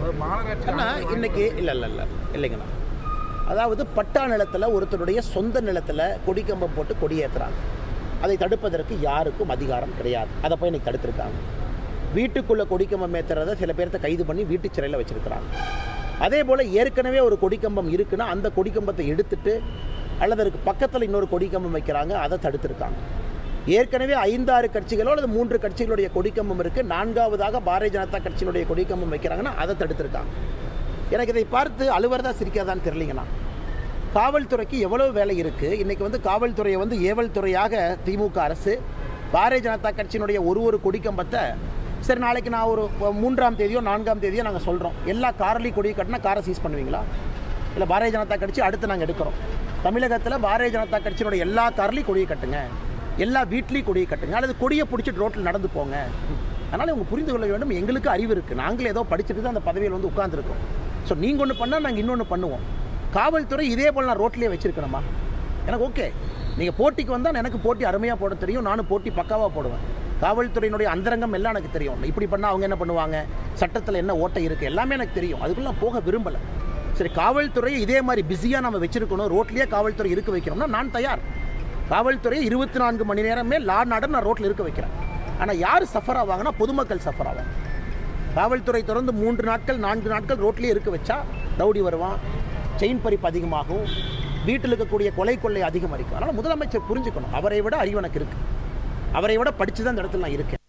ஒரு மாநகராட்சி அண்ணா இன்னைக்கு இல்லை இல்லை இல்லை இல்லைங்கண்ணா அதாவது பட்டா நிலத்தில் ஒருத்தருடைய சொந்த நிலத்தில் கொடிக்கம்பம் போட்டு கொடியேற்றுறாங்க அதை தடுப்பதற்கு யாருக்கும் அதிகாரம் கிடையாது அதை போய் இன்னைக்கு தடுத்திருக்காங்க வீட்டுக்குள்ளே கொடிக்கம்பம் ஏற்றுறத சில பேர்த்த கைது பண்ணி வீட்டு சிறையில் வச்சிருக்கிறாங்க அதே போல் ஏற்கனவே ஒரு கொடிக்கம்பம் இருக்குன்னா அந்த கொடிக்கம்பத்தை எடுத்துட்டு அல்லது அதுக்கு பக்கத்தில் இன்னொரு கொடிக்கம்பம் வைக்கிறாங்க அதை தடுத்திருக்காங்க ஏற்கனவே ஐந்தாறு கட்சிகளோ அல்லது மூன்று கட்சிகளுடைய கொடிக்கம்பம் இருக்குது நான்காவதாக பாரதிய ஜனதா கட்சியினுடைய கொடிக்கம்பம் வைக்கிறாங்கன்னா அதை தடுத்திருக்காங்க எனக்கு இதை பார்த்து அலுவலதா சிரிக்காதான்னு தெரியலிங்கண்ணா காவல்துறைக்கு எவ்வளவு வேலை இருக்குது இன்றைக்கி வந்து காவல்துறையை வந்து ஏவல் துறையாக திமுக அரசு பாரதிய ஜனதா கட்சியினுடைய ஒரு ஒரு கொடிக்கம்பத்தை சரி நாளைக்கு நான் ஒரு மூன்றாம் தேதியோ நான்காம் தேதியோ நாங்கள் சொல்கிறோம் எல்லா கார்லையும் கொடி கட்டினா காரை சீஸ் பண்ணுவீங்களா இல்லை பாரதிய ஜனதா கட்சி அடுத்து நாங்கள் எடுக்கிறோம் தமிழகத்தில் பாரதிய ஜனதா கட்சியினுடைய எல்லா கார்லையும் கொடியை கட்டுங்க எல்லா வீட்லேயும் கொடியை கட்டுங்க அல்லது கொடியை பிடிச்சிட்டு ரோட்டில் நடந்து போங்க அதனால் இவங்க புரிந்து கொள்ள வேண்டும் எங்களுக்கு அறிவு இருக்குது நாங்களே ஏதோ படிச்சுட்டு தான் அந்த பதவியில் வந்து உட்காந்துருக்கோம் ஸோ நீங்கள் ஒன்று பண்ணால் நாங்கள் இன்னொன்று பண்ணுவோம் காவல்துறை இதே போல் நான் ரோட்லேயே வச்சுருக்கணுமா எனக்கு ஓகே நீங்கள் போட்டிக்கு வந்தால் எனக்கு போட்டி அருமையாக போட தெரியும் நானும் போட்டி பக்காவாக போடுவேன் காவல்துறையினுடைய அந்தரங்கம் எல்லாம் எனக்கு தெரியும் இப்படி பண்ணால் அவங்க என்ன பண்ணுவாங்க சட்டத்தில் என்ன ஓட்டை இருக்குது எல்லாமே எனக்கு தெரியும் அதுக்குள்ள நான் போக விரும்பலை சரி காவல்துறையை இதே மாதிரி பிஸியாக நம்ம வச்சிருக்கணும் ரோட்லேயே காவல்துறை இருக்க வைக்கணும்னா நான் தயார் காவல்துறையை இருபத்தி நான்கு மணி நேரமே லா நாடன் நான் ரோட்டில் இருக்க வைக்கிறேன் ஆனால் யார் சஃபர் ஆவாங்கன்னா பொதுமக்கள் சஃபர் ஆவாங்க காவல்துறை தொடர்ந்து மூன்று நாட்கள் நான்கு நாட்கள் ரோட்லேயே இருக்க வச்சா ரவுடி வருவான் செயின் பறிப்பு அதிகமாகும் வீட்டில் இருக்கக்கூடிய கொலை கொள்ளை அதிகமாகும் அதனால் முதலமைச்சர் புரிஞ்சுக்கணும் அவரை விட அறிவு எனக்கு இருக்கு அவரை விட படித்து தான் இந்த இடத்துல நான் இருக்கேன்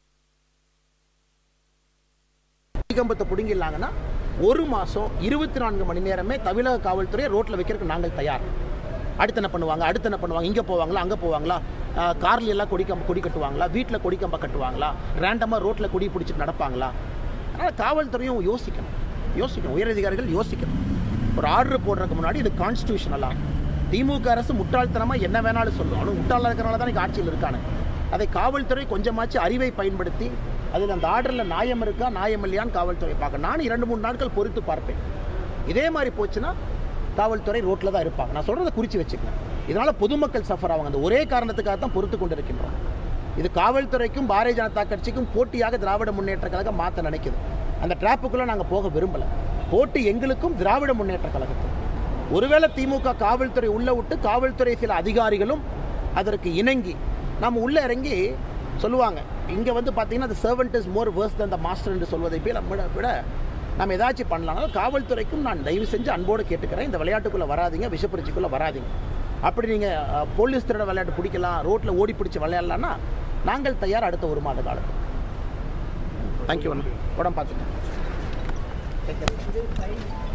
கம்பத்தை பிடுங்கிடலாங்கன்னா ஒரு மாதம் இருபத்தி நான்கு மணி நேரமே தமிழக காவல்துறையை ரோட்டில் வைக்கிறதுக்கு நாங்கள் தயார் அடுத்து என்ன பண்ணுவாங்க அடுத்து என்ன பண்ணுவாங்க இங்கே போவாங்களா அங்கே போவாங்களா ஆஹ் கார்ல எல்லாம் கொடி கம்ப கொடி கட்டுவாங்களா வீட்டில் கொடி கம்ப கட்டுவாங்களா ரேண்டமாக ரோட்டில் கொடி பிடிச்சிட்டு நடப்பாங்களா அதனால் காவல்துறையும் யோசிக்கணும் யோசிக்கணும் உயரதிகாரிகள் யோசிக்கணும் ஒரு ஆர்டர் போடுறதுக்கு முன்னாடி இது கான்ஸ்டியூஷனலாக திமுக அரசு முட்டாள்தனமாக என்ன வேணாலும் சொல்லும் அவனும் முட்டாளாக இருக்கிறனால தான் இங்கே ஆட்சியில் இருக்கானு அதை காவல்துறை கொஞ்சமாச்சு அறிவை பயன்படுத்தி அதில் அந்த ஆர்டரில் நியாயம் இருக்கா நியாயம் இல்லையான்னு காவல்துறை பார்க்க நான் இரண்டு மூணு நாட்கள் பொறுத்து பார்ப்பேன் இதே மாதிரி போச்சுன்னா காவல்துறை ரோட்டில் தான் இருப்பாங்க நான் சொல்கிறத குறித்து வச்சுக்கங்க இதனால் பொதுமக்கள் சஃபர் ஆவாங்க அந்த ஒரே காரணத்துக்காக தான் பொறுத்து கொண்டு இருக்கின்றோம் இது காவல்துறைக்கும் பாரதிய ஜனதா கட்சிக்கும் போட்டியாக திராவிட முன்னேற்ற கழகம் மாற்ற நினைக்குது அந்த ட்ராப்புக்குள்ளே நாங்கள் போக விரும்பலை போட்டி எங்களுக்கும் திராவிட முன்னேற்ற கழகத்துக்கும் ஒருவேளை திமுக காவல்துறை உள்ளே விட்டு காவல்துறை சில அதிகாரிகளும் அதற்கு இணங்கி நம்ம உள்ளே இறங்கி சொல்லுவாங்க இங்கே வந்து பார்த்தீங்கன்னா the servant is more worse than the master என்று சொல்வதை போய் நம்ம விட- விட நம்ம ஏதாச்சும் பண்ணலாம் காவல்துறைக்கும் நான் தயவு செஞ்சு அன்போடு கேட்டுக்கிறேன் இந்த விளையாட்டுக்குள்ளே வராதீங்க விஷப்பரிச்சிக்குள்ளே வராதீங்க அப்படி நீங்கள் போலீஸ் திருட விளையாட்டு பிடிக்கலாம் ரோட்டில் ஓடி பிடிச்சி விளையாடலான்னா நாங்கள் தயார் அடுத்த ஒரு மாத காலத்துக்கு தேங்க்யூ உடம்பு பார்த்துக்கேன்